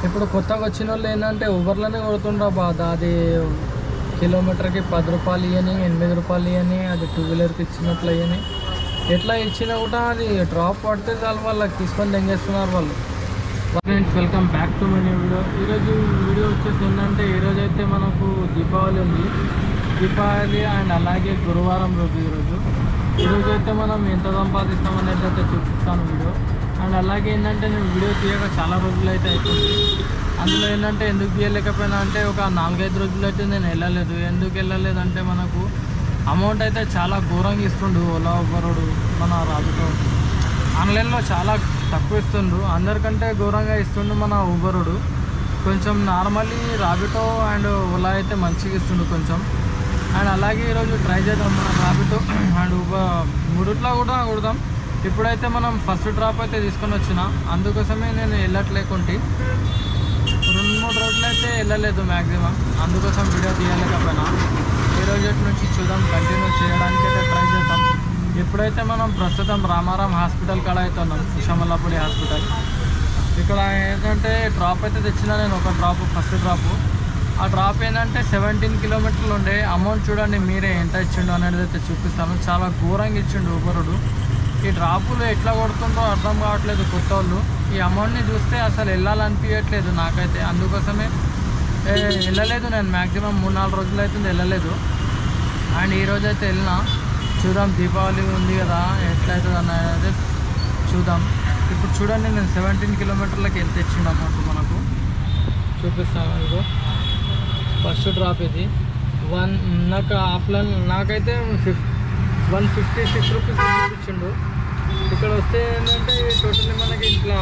ఇప్పుడు కొత్తగా వచ్చిన వాళ్ళు ఏంటంటే ఊబర్లోనే కొడుతుండ్రా బాధ అది కిలోమీటర్కి పది రూపాయలు ఇవ్వని ఎనిమిది రూపాయలు ఇవ్వని అది టూ వీలర్కి ఇచ్చినట్లు ఇవ్వని ఎట్లా ఇచ్చినా కూడా అది డ్రాప్ పడితే చాలు వాళ్ళకి తీసుకొని దెంగేస్తున్నారు వాళ్ళు friends welcome back to money video ఈరోజు వీడియో వచ్చేసి ఏంటంటే ఈరోజు అయితే మనకు దీపావళి ఉంది దీపావళి అండ్ అలాగే గురువారం రోజు ఈరోజు ఈరోజు అయితే మనం ఎంత సంపాదిస్తాం అనేది అయితే చూపిస్తాను వీడియో అండ్ అలాగే ఏంటంటే నేను వీడియో తీయక చాలా రోజులు అయితే అవుతుంది అందులో ఏంటంటే ఎందుకు తీయలేకపోయినా అంటే ఒక నాలుగైదు రోజులు అయితే నేను వెళ్ళలేదు ఎందుకు వెళ్ళలేదు అంటే మనకు అమౌంట్ అయితే చాలా ఘోరంగా ఇస్తుండు ఓలా ఒబ్బరుడు మన రాజుతో ఆన్లైన్లో చాలా తక్కువ ఇస్తుండ్రు అందరికంటే ఘోరంగా ఇస్తుండు మన ఊబరుడు కొంచెం నార్మల్లీ రాబిటో అండ్ ఓలా అయితే మంచిగా ఇస్తుండు కొంచెం అండ్ అలాగే ఈరోజు ట్రై చేద్దాం మన రాబిటో అండ్ ఊబర్ మూడిట్లో కూడా కొడదాం ఇప్పుడైతే మనం ఫస్ట్ డ్రాప్ అయితే తీసుకొని వచ్చిన అందుకోసమే నేను వెళ్ళట్లేకుంటే రెండు మూడు రోజులు అయితే వెళ్ళలేదు మ్యాక్సిమం అందుకోసం వీడియో తీయలేకపోయినా ఈ రోజు నుంచి చూద్దాం కంటిన్యూ చేయడానికి అయితే ట్రై చేద్దాం ఇప్పుడైతే మనం ప్రస్తుతం రామారాం హాస్పిటల్ కాడ అయితే ఉన్నాం సుషమల్లపూడి హాస్పిటల్ ఇక్కడ ఏంటంటే డ్రాప్ అయితే తెచ్చిన నేను ఒక డ్రాప్ ఫస్ట్ డ్రాప్ ఆ డ్రాప్ ఏంటంటే సెవెంటీన్ కిలోమీటర్లు ఉండే అమౌంట్ చూడండి మీరే ఎంత ఇచ్చిండు అనేది అయితే చూపిస్తాను చాలా ఘోరంగా ఇచ్చిండు ఊబరుడు ఈ డ్రాపులు ఎట్లా కొడుతుందో అర్థం కావట్లేదు కొత్త వాళ్ళు ఈ అమౌంట్ని చూస్తే అసలు వెళ్ళాలనిపించట్లేదు నాకైతే అందుకోసమే ఏ, వెళ్ళలేదు నేను మ్యాక్సిమం మూడు నాలుగు రోజులు అవుతుంది వెళ్ళలేదు అండ్ ఈ రోజు అయితే వెళ్ళిన చూద్దాం దీపావళి ఉంది కదా ఎట్లయితుంది అనేది చూద్దాం ఇప్పుడు చూడండి నేను సెవెంటీన్ కిలోమీటర్లకి ఎంత ఇచ్చిండు అమౌంట్ మనకు చూపిస్తాను ఇదిగో ఫస్ట్ డ్రాప్ ఇది వన్ నాకు ఆఫ్లైన్ నాకైతే ఫిఫ్ వన్ ఫిఫ్టీ సిక్స్ రూపీస్ చూపించిండు ఇక్కడ వస్తే ఏంటంటే టోటల్లీ మనకి ఇట్లా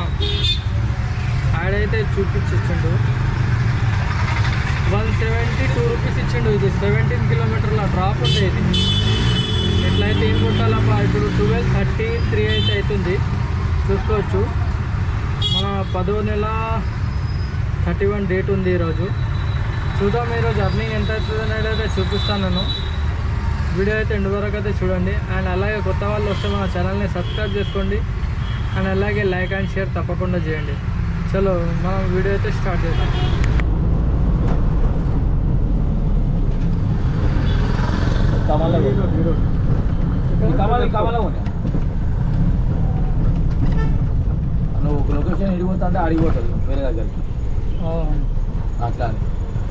యాడ్ అయితే చూపించిండు వన్ సెవెంటీ టూ రూపీస్ ఇచ్చిండు ఇది సెవెంటీన్ కిలోమీటర్ల డ్రాప్ ఉంది ఇది ఎట్లయితే ఏం కొట్టాలబ్బా ఇప్పుడు ట్వెల్వ్ థర్టీ త్రీ అయితే అవుతుంది చూసుకోవచ్చు మన పదో నెల థర్టీ వన్ డేట్ ఉంది ఈరోజు చూద్దాం ఈరోజు అర్నింగ్ ఎంత అవుతుంది అనేది అయితే చూపిస్తాను నేను వీడియో అయితే ఎండు వరకు అయితే చూడండి అండ్ అలాగే కొత్త వాళ్ళు వస్తే మన ఛానల్ని సబ్స్క్రైబ్ చేసుకోండి అండ్ అలాగే లైక్ అండ్ షేర్ తప్పకుండా చేయండి చలో మనం వీడియో అయితే స్టార్ట్ చేద్దాం కమల కమల కమల నువ్వు ఒక లొకేషన్ ఇడిపోతా అంటే అడిగిపోతుంది వేరే దగ్గరికి ఆ, అట్లా అని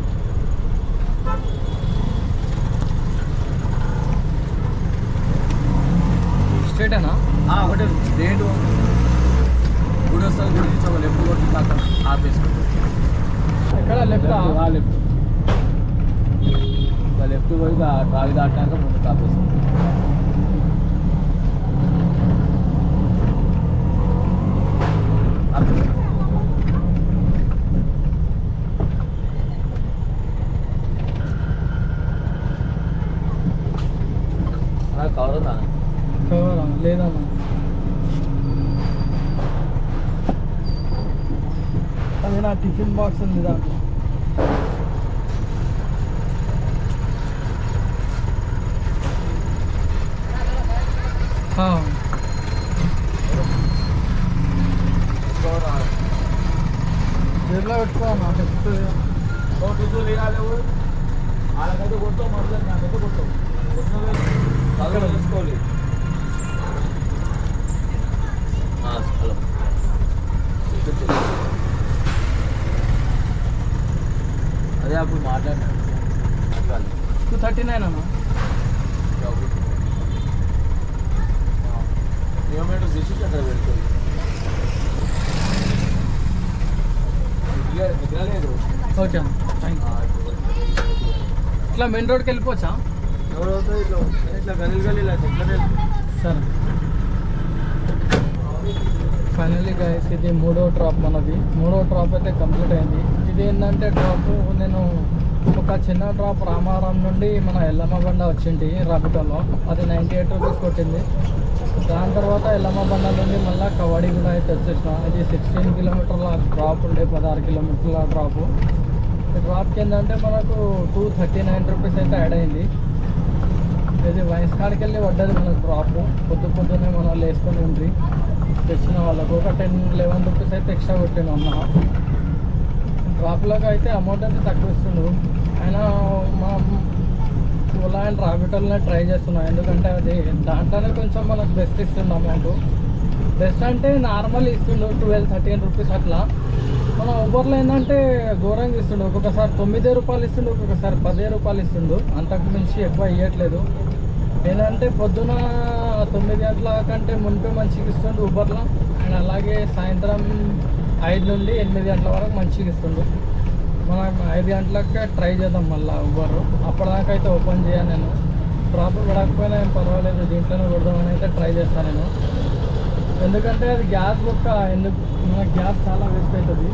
స్ట్రేటేనా ఆ, ఒకటే రేటు గుడి వస్తుంది గుడి నుంచి ఒక లెఫ్ట్ కొట్టి అక్కడ ఆపేసుకుంటాం ఎక్కడ లెఫ్ట్ లెఫ్ట్ ఇంకా లెఫ్ట్ పోయి ఇక ట్రాలీ దాటినాక ముందుకు ఆపేసుకుంటాం అక్కడ కవర్ ఉందా లేదమ్మా అది నా టిఫిన్ బాక్స్ ఉంది దాంట్లో ఆ, జేబులో పెట్టుకోమా చెప్తుంది టిఫిన్ లేవు వాళ్ళకైతే కొడతావు మనకి నాకైతే కొడతావు అక్కడ తీసుకోవాలి హలో అదే అప్పుడు మాట్లాడినాడు మాట్లాడాలి టూ థర్టీ నైన్ అన్న కిలోమీటర్ తీసి అక్కడ పెడుతుంది మిగలేదు ఓకే అన్న థ్యాంక్ యూ ఇట్లా మెయిన్ రోడ్కి వెళ్ళిపోవచ్చా ఎవడవుతుంది ఇట్లా ఇట్లా గలీలు గలీలు అయితే ఎట్లా సరే ఫైనల్లీ గైస్ ఇది మూడో డ్రాప్ మనది మూడో డ్రాప్ అయితే కంప్లీట్ అయింది ఇది ఏంటంటే డ్రాప్ నేను ఒక చిన్న డ్రాప్ రామారాం నుండి మన ఎల్లమ్మ బండ వచ్చింది రాబిటోలో అది నైంటీ ఎయిట్ రూపీస్ కొట్టింది దాని తర్వాత ఎల్లమ్మ బండ నుండి మళ్ళీ కవాడి కూడా అయితే వచ్చేసిన ఇది సిక్స్టీన్ కిలోమీటర్ల డ్రాప్ ఉండే పదహారు కిలోమీటర్ల డ్రాప్ ఈ డ్రాప్కి ఏంటంటే మనకు టూ థర్టీ నైన్ రూపీస్ అయితే యాడ్ అయింది ఇది వైన్స్ కాడికి వెళ్ళి పడ్డది మనకు డ్రాప్ పొద్దు పొద్దునే మనం వేసుకొని ఉండ్రి తెచ్చిన వాళ్ళకు ఒక టెన్ లెవెన్ రూపీస్ అయితే ఎక్స్ట్రా కొట్టాను అన్న డ్రాప్లోకి అయితే అమౌంట్ అయితే తక్కువ ఇస్తుండు ఆయన మా ఓలా అండ్ రాబిటల్నే ట్రై చేస్తున్నాం ఎందుకంటే అది దాంట్లోనే కొంచెం మనకు బెస్ట్ ఇస్తుండు అమౌంట్ బెస్ట్ అంటే నార్మల్ ఇస్తుండు ట్వెల్వ్ థర్టీన్ రూపీస్ అట్లా మన ఊబర్లో ఏంటంటే ఘోరంగా ఇస్తుండు ఒక్కొక్కసారి తొమ్మిదే రూపాయలు ఇస్తుండు ఒక్కొక్కసారి పదే రూపాయలు ఇస్తుండు అంతకు మించి ఎక్కువ ఇవ్వట్లేదు ఏంటంటే పొద్దున తొమ్మిది గంటల కంటే మునిపే మంచిగా ఇస్తుండు ఊబర్లో అండ్ అలాగే సాయంత్రం ఐదు నుండి ఎనిమిది గంటల వరకు మంచిగా ఇస్తుండు మనం ఐదు గంటలకే ట్రై చేద్దాం మళ్ళీ ఊబర్ అప్పటిదాకా అయితే ఓపెన్ చేయను నేను ప్రాపర్ పడకపోయినా ఏం పర్వాలేదు దీంట్లోనే కొడదామని అయితే ట్రై చేస్తాను నేను ఎందుకంటే అది గ్యాస్ బుక్క ఎందుకు మనకి గ్యాస్ చాలా వేస్ట్ అవుతుంది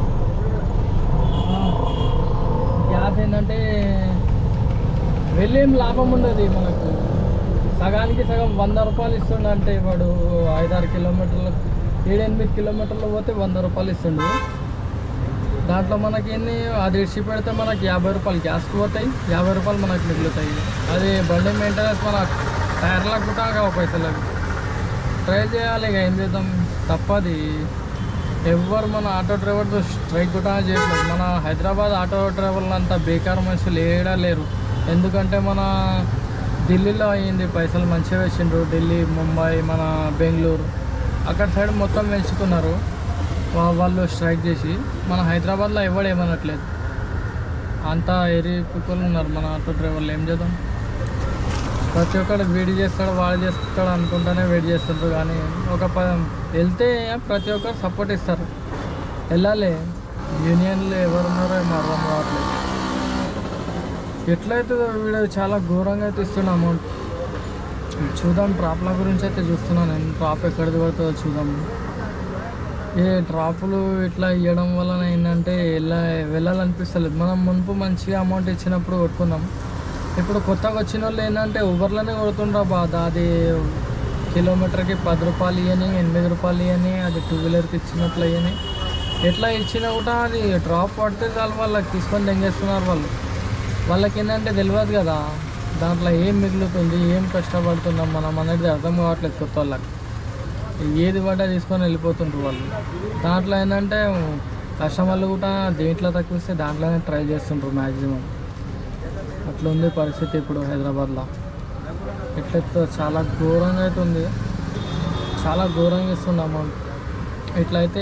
గ్యాస్ ఏంటంటే వెళ్ళేం లాభం ఉండదు మనకు సగానికి సగం వంద రూపాయలు ఇస్తుండంటే వాడు ఐదారు కిలోమీటర్లు ఏడెనిమిది కిలోమీటర్లు పోతే వంద రూపాయలు ఇస్తుండు దాంట్లో మనకి ఎన్ని అది ఇడిచి పెడితే మనకి యాభై రూపాయలు గ్యాస్కి పోతాయి యాభై రూపాయలు మనకు మిగులుతాయి అది బండి మెయింటెనెన్స్ మన టైర్లకు కూడా కావు పైసలు అవి ట్రై చేయాలి ఇక ఏం చేద్దాం తప్పది ఎవ్వరు మన ఆటో డ్రైవర్తో స్ట్రైక్ కూడా చేయట్లేదు మన హైదరాబాద్ ఆటో డ్రైవర్లు అంతా బేకార్ మనుషులు ఏడా లేరు ఎందుకంటే మన ఢిల్లీలో అయ్యింది పైసలు మంచిగా వేసిండ్రు ఢిల్లీ ముంబై మన బెంగళూరు అక్కడ సైడ్ మొత్తం పెంచుకున్నారు వా- వాళ్ళు స్ట్రైక్ చేసి మన హైదరాబాద్లో ఎవడు ఏమనట్లేదు అంతా ఏరి కుక్కలు ఉన్నారు మన ఆటో డ్రైవర్లు ఏం చేద్దాం ప్రతి ఒక్కడు వేడి చేస్తాడు వాడు చేస్తాడు అనుకుంటానే వేడి చేస్తుంటారు కానీ ఒక ప వెళ్తే ప్రతి ఒక్కరు సపోర్ట్ ఇస్తారు వెళ్ళాలి యూనియన్లు ఎవరు ఉన్నారో ఏమో అర్థం కావట్లేదు ఎట్లయితే వీడు చాలా ఘోరంగా అయితే ఇస్తున్న అమౌంట్ చూద్దాం డ్రాప్ల గురించి అయితే చూస్తున్నాను నేను డ్రాప్ ఎక్కడిది పడుతుందో చూద్దాం ఏ డ్రాపులు ఇట్లా ఇవ్వడం వలన ఏంటంటే వెళ్ళా వెళ్ళాలనిపిస్తలేదు మనం మునుపు మంచిగా అమౌంట్ ఇచ్చినప్పుడు కొట్టుకుందాం ఇప్పుడు కొత్తగా వచ్చిన వాళ్ళు ఏంటంటే ఊబర్లోనే కొడుతుండ్రా బాధ అది కిలోమీటర్కి పది రూపాయలు ఇవ్వని ఎనిమిది రూపాయలు ఇవ్వని అది టూ వీలర్కి ఇచ్చినట్లు ఇవ్వని ఎట్లా ఇచ్చినా కూడా అది డ్రాప్ పడితే చాలు వాళ్ళకి తీసుకొని తెంగేస్తున్నారు వాళ్ళు వాళ్ళకి ఏంటంటే తెలియదు కదా దాంట్లో ఏం మిగులుతుంది ఏం కష్టపడుతున్నాం మనం అనేది అర్థం కావట్లేదు కొత్త వాళ్ళకి ఏది పడ్డా తీసుకొని వెళ్ళిపోతుంటారు వాళ్ళు దాంట్లో ఏంటంటే కస్టమర్లు కూడా దేంట్లో తక్కువ ఇస్తే దాంట్లోనే ట్రై చేస్తుంటారు మ్యాక్సిమం అట్లా ఉంది పరిస్థితి ఇప్పుడు హైదరాబాద్లో ఇట్లా చాలా ఘోరంగా అయితే ఉంది చాలా ఘోరంగా ఇస్తుంది అమౌంట్ ఇట్లయితే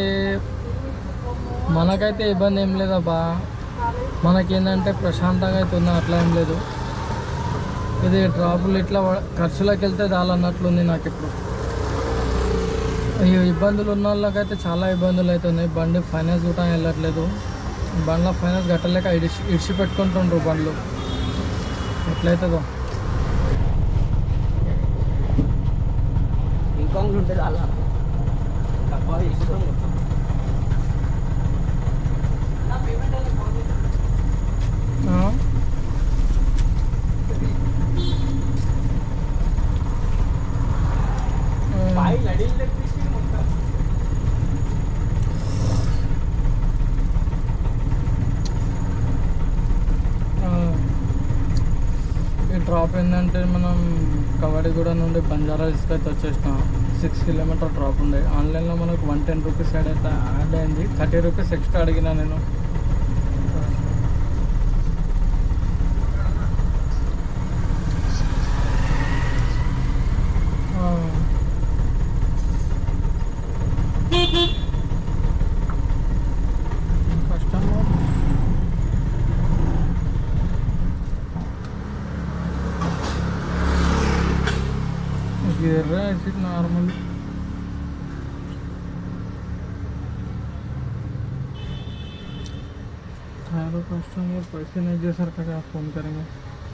మనకైతే ఇబ్బంది ఏం లేదబ్బా మనకేంటంటే ప్రశాంతంగా అయితే ఉన్నా అట్లా ఏం లేదు ఇది డ్రాపులు ఇట్లా వ- ఖర్చులకు వెళ్తే చాలన్నట్లుంది నాకు ఇప్పుడు ఈ ఇబ్బందులు ఉన్న వాళ్ళకైతే చాలా ఇబ్బందులు అవుతున్నాయి బండి ఫైనాన్స్ కూడా వెళ్ళట్లేదు బండ్ల ఫైనాన్స్ కట్టలేక ఇడిచి ఇడిచి పెట్టుకుంటుండ్రు బండ్లు ఎట్లయితుందో ఇంకొకటి ఉంటుంది అలా తక్కువ ఇష్టం ఆ? ఆ. ఆ. ఈ డ్రాప్ ఏంటంటే మనం కవాడిగూడ నుండి బంజారా హిల్స్కి అయితే వచ్చేసినాం సిక్స్ కిలోమీటర్ డ్రాప్ ఉండే ఆన్లైన్లో మనకు వన్ టెన్ రూపీస్ యాడ్ అయితే యాడ్ అయింది థర్టీ రూపీస్ ఎక్స్ట్రా అడిగినా నేను ఆ. కస్టమర్ ఎర్ర యాసిడ్ నార్మల్ चारों कस्टमर पैसे नहीं दे सर का फ़ोन करेंगे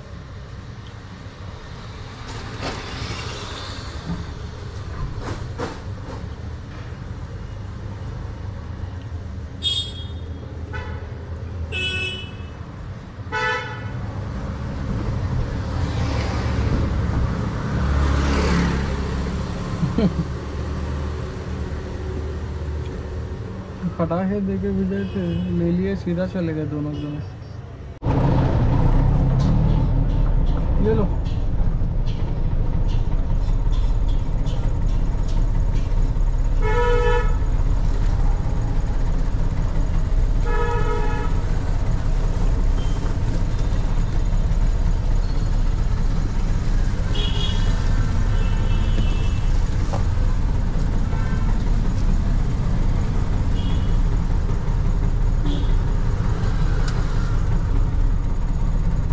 पटाखे दे के विजय थे ले लिए सीधा चले गए दोनों जने ले लो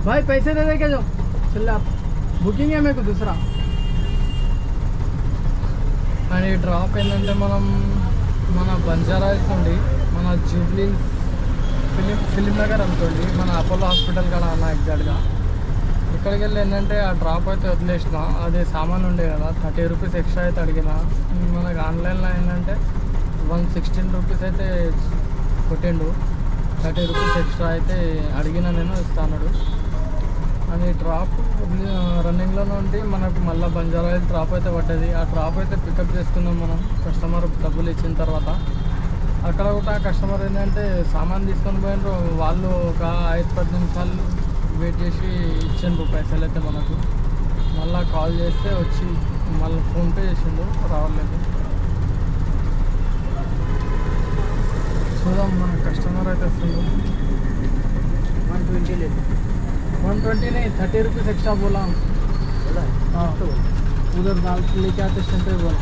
भाई पैसे दे दे के जो चल आप बुकिंग है मेरे को दूसरा అండ్ ఈ డ్రాప్ ఏంటంటే మనం మన బంజారా హిల్స్ నుండి మన జూబ్లీ ఫిలిం ఫిలిం నగర్ అనుకోండి మన అపోలో హాస్పిటల్ కాడ అన్న ఎగ్జాక్ట్గా ఇక్కడికి వెళ్ళి ఏంటంటే ఆ డ్రాప్ అయితే వదిలేసిన అది సామాన్ ఉండే కదా థర్టీ రూపీస్ ఎక్స్ట్రా అయితే అడిగిన మనకు ఆన్లైన్లో ఏంటంటే వన్ సిక్స్టీన్ రూపీస్ అయితే కొట్టిండు థర్టీ రూపీస్ ఎక్స్ట్రా అయితే అడిగిన నేను ఇస్తాను అని డ్రాప్ రన్నింగ్లో నుండి మనకు మళ్ళీ బంజారా హిల్స్ డ్రాప్ అయితే పడ్డది ఆ డ్రాప్ అయితే పికప్ చేసుకున్నాం మనం కస్టమర్ డబ్బులు ఇచ్చిన తర్వాత అక్కడ కూడా కస్టమర్ ఏంటంటే సామాన్ తీసుకొని పోయినారు వాళ్ళు ఒక ఐదు పది నిమిషాలు వెయిట్ చేసి ఇచ్చిండ్రు పైసలు అయితే మనకు మళ్ళీ కాల్ చేస్తే వచ్చి మళ్ళీ ఫోన్పే చేసిండు రావలేదు చూద్దాం మన కస్టమర్ అయితే వస్తుంది वन ट्वेंटी ले वन ट्वेंटी नहीं थर्टी रुपीज़ एक्स्ट्रा बोला हूँ बोला हाँ उधर दाल लेके आते स्टैंड पे बोला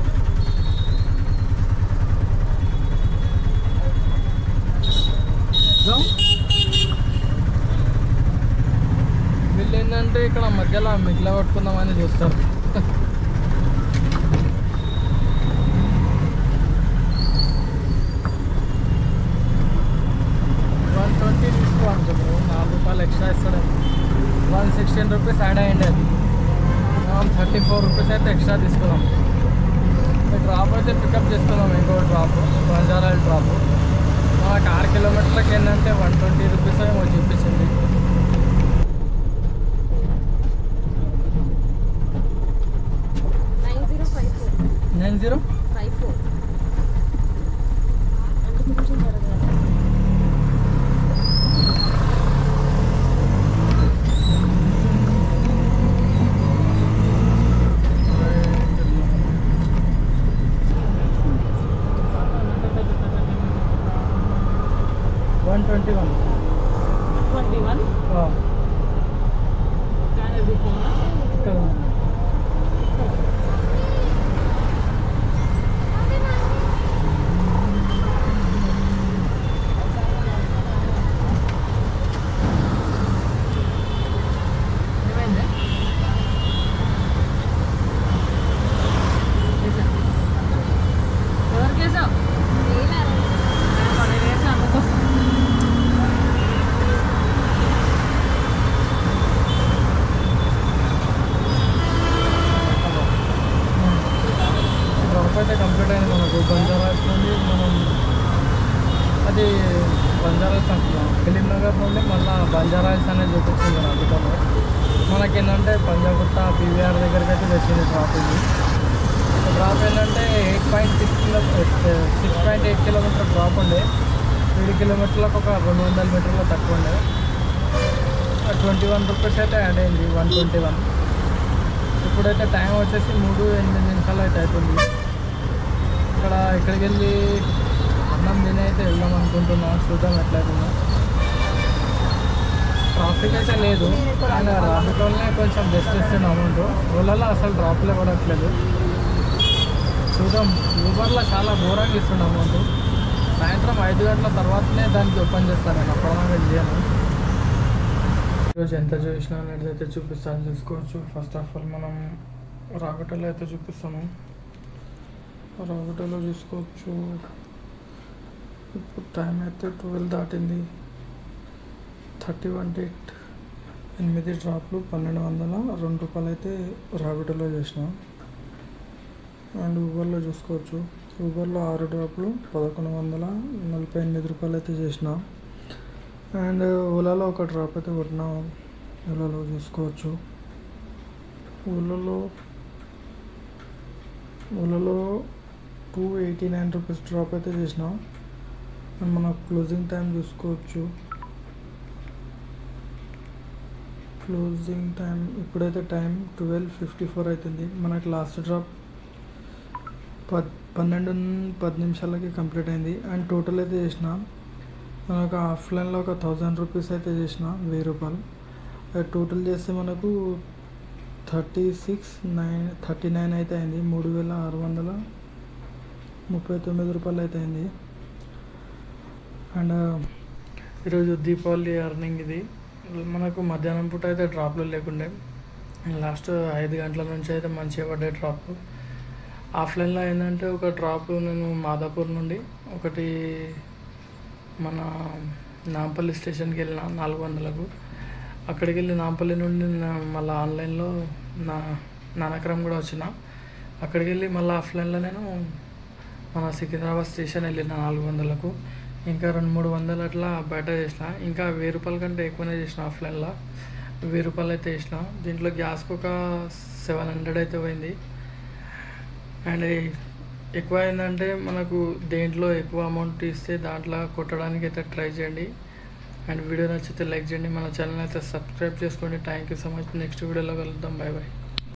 जाओ వీళ్ళు ఏంటంటే ఇక్కడ మధ్యలో మిగిల పట్టుకుందామని చూస్తారు వన్ ట్వంటీ తీసుకోవాలి చెప్పు నాలుగు రూపాయలు ఎక్స్ట్రా ఇస్తాడు వన్ సిక్స్టీన్ రూపీస్ యాడ్ అయ్యింది అది మనం థర్టీ ఫోర్ రూపీస్ అయితే ఎక్స్ట్రా తీసుకున్నాం ఈ డ్రాప్ అయితే పికప్ చేసుకున్నాం ఇంకో డ్రాప్ బంజారా డ్రాప్ మనకు ఆరు కిలోమీటర్లకి ఏంటంటే వన్ ట్వంటీ రూపీస్ ఏమో చూపించింది nine zero five four nine zero five four అందుకు కొంచెం జరగాలి one twenty one twenty one scanner తీసుకున్నా ఇక్కడ ఉంది. ఏమైంది ఎవరికి వేసావు నేను వేసాను అందుకోసం డ్రాప్ అయితే కంప్లీట్ అయింది మనకు బంజారాస్ నుండి మనం అది బంజారాస్ అంటున్నాం ఫిలిం నగర్ నుండి మళ్ళీ బంజారాస్ అనేది చూపించింది నాకు అందుకని మనకేంటంటే పంజాగుట్ట పీవీఆర్ దగ్గరికి అయితే తెచ్చింది డ్రాప్ ఇది డ్రాప్ ఏంటంటే eight point six kilo six point eight kilometre drop ఉండే ఏడు కిలోమీటర్లకు ఒక రెండు వందల మీటర్ల తక్కువ ఉండే ట్వంటీ వన్ రూపీస్ అయితే యాడ్ అయింది వన్ ట్వంటీ వన్ ఇప్పుడైతే టైం వచ్చేసి మూడు ఎనిమిది నిమిషాలు అయితే అవుతుంది ఇక్కడ ఇక్కడికి వెళ్ళి అన్నం తిని అయితే వెళ్దాం అనుకుంటున్నాం చూద్దాం ఎట్లయితుందో ట్రాఫిక్ అయితే లేదు కానీ రాబిటోల్నే కొంచెం బెస్ట్ ఇస్తుంది అమౌంట్ ఓలాలో అసలు డ్రాప్లే పడట్లేదు చూద్దాం ఊబర్లో చాలా ఘోరంగా ఇస్తుండే అమౌంట్ సాయంత్రం ఐదు గంటల తర్వాతనే దానికి ఓపెన్ చేస్తాను నేను అప్పటిదాకా చేయను ఈరోజు ఎంత చేసినా అనేది అయితే చూపిస్తాను చూసుకోవచ్చు ఫస్ట్ ఆఫ్ ఆల్ మనం రాగటలో అయితే చూపిస్తాము రాగటలో చూసుకోవచ్చు ఇప్పుడు టైం అయితే ట్వెల్వ్ దాటింది థర్టీ వన్ డేట్ ఎనిమిది డ్రాప్లు పన్నెండు వందల రెండు రూపాయలు అయితే రాబిటోలో చేసిన అండ్ ఊబర్లో చూసుకోవచ్చు ఊబర్లో ఆరు డ్రాప్లు పదకొండు వందల నలభై ఎనిమిది రూపాయలు అయితే చేసిన అండ్ ఓలాలో ఒక డ్రాప్ అయితే కొట్టిన ఓలాలో చూసుకోవచ్చు ఓలాలో ఓలాలో two eighty nine rupees drop అయితే చేసిన అండ్ మన క్లోజింగ్ టైం చూసుకోవచ్చు క్లోజింగ్ టైం ఇప్పుడైతే టైం ట్వెల్వ్ ఫిఫ్టీ ఫోర్ అవుతుంది మనకి లాస్ట్ డ్రాప్ పద్ పన్నెండు పది నిమిషాలకి కంప్లీట్ అయింది అండ్ టోటల్ అయితే చేసిన మనకు ఆఫ్లైన్లో ఒక థౌజండ్ రూపీస్ అయితే చేసిన వెయ్యి రూపాయలు అది టోటల్ చేస్తే మనకు thirty six nine thirty nine అయితే అయింది మూడు వేల ఆరు వందల ముప్పై తొమ్మిది రూపాయలు అయితే అయింది అండ్ ఈరోజు దీపావళి అర్నింగ్ ఇది మనకు మధ్యాహ్నం పూట అయితే డ్రాప్లు లేకుండే లాస్ట్ ఐదు గంటల నుంచి అయితే మంచిగా పడ్డాయి డ్రాప్ ఆఫ్లైన్లో ఏంటంటే ఒక డ్రాప్ నేను మాదాపూర్ నుండి ఒకటి మన నాంపల్లి స్టేషన్కి వెళ్ళిన నాలుగు వందలకు అక్కడికి వెళ్ళి నాంపల్లి నుండి నా- మళ్ళీ ఆన్లైన్లో నా నానక్రమ్ కూడా వచ్చిన అక్కడికి వెళ్ళి మళ్ళీ ఆఫ్లైన్లో నేను మన సికింద్రాబాద్ స్టేషన్ వెళ్ళిన నాలుగు వందలకు ఇంకా రెండు మూడు వందలు అట్లా బయట చేసిన ఇంకా వెయ్యి రూపాయల కంటే ఎక్కువనే చేసిన ఆఫ్లైన్లో వెయ్యి రూపాయలు అయితే చేసిన దీంట్లో గ్యాస్కి ఒక సెవెన్ హండ్రెడ్ అయితే పోయింది అండ్ ఎక్కువ ఏంటంటే మనకు దేంట్లో ఎక్కువ అమౌంట్ ఇస్తే దాంట్లో కొట్టడానికి అయితే ట్రై చేయండి అండ్ వీడియో నచ్చితే లైక్ చేయండి మన ఛానల్ అయితే సబ్స్క్రైబ్ చేసుకోండి thank you so much next వీడియోలో కలుద్దాం బాయ్ బాయ్